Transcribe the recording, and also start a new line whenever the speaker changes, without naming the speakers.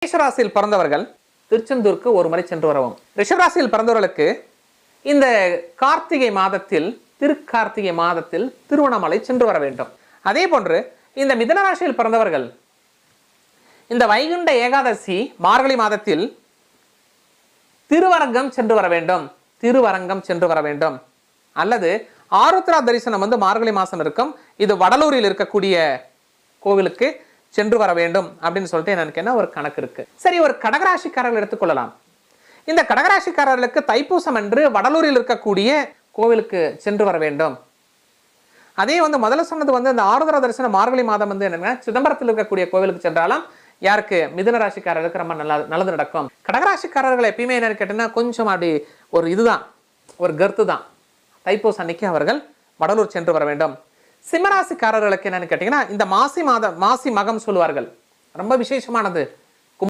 மேஷராசியில் பிறந்தவர்கள் திருச்செந்தூருக்கு ஒரு முறை சென்று வரவும் ரிஷபராசியில் பிறந்தவர்களுக்கு இந்த கார்த்திகை மாதத்தில் திருக்கார்த்திகை மாதத்தில் திருவண்ணாமலை சென்று வர வேண்டும் அதே போன்று இந்த மிதன ராசியில் பிறந்தவர்கள் இந்த வைகுண்ட ஏகாதசி மார்கழி மாதத்தில் திருவரங்கம் சென்று வர வேண்டும் திருவரங்கம் சென்று வர வேண்டும் அல்லது ஆருத்ரா தரிசனம் வந்து மார்கழி மாசம் இருக்கும் இது வடலூரில் இருக்கக்கூடிய கோவிலுக்கு சென்று வர வேண்டும் அப்படின்னு சொல்லிட்டு எனக்கு என்ன ஒரு கணக்கு இருக்கு சரி ஒரு கடகராசிக்காரர்கள் எடுத்துக்கொள்ளலாம் இந்த கடகராசிக்காரர்களுக்கு தைப்பூசம் என்று வடலூரில் இருக்கக்கூடிய கோவிலுக்கு சென்று வர வேண்டும் அதே வந்து முதல்ல சொன்னது வந்து இந்த ஆருத்ரா தரிசனம் மார்கழி மாதம் வந்து என்னன்னா சிதம்பரத்தில் இருக்கக்கூடிய கோவிலுக்கு சென்றாலும் யாருக்கு மிதுன ராசிக்காரர்களுக்கு ரொம்ப நல்ல நல்லது நடக்கும் கடகராசிக்காரர்கள் எப்பயுமே என்னன்னு கேட்டீங்கன்னா கொஞ்சம் அப்படி ஒரு இதுதான் ஒரு கருத்து தான் தைப்பூசம் அன்னைக்கு அவர்கள் வடலூர் சென்று வர வேண்டும் சிம்மராசிக்காரர்களுக்கு என்னன்னு கேட்டிங்கன்னா இந்த மாசி மாதம் மாசி மகம் சொல்லுவார்கள் ரொம்ப விசேஷமானது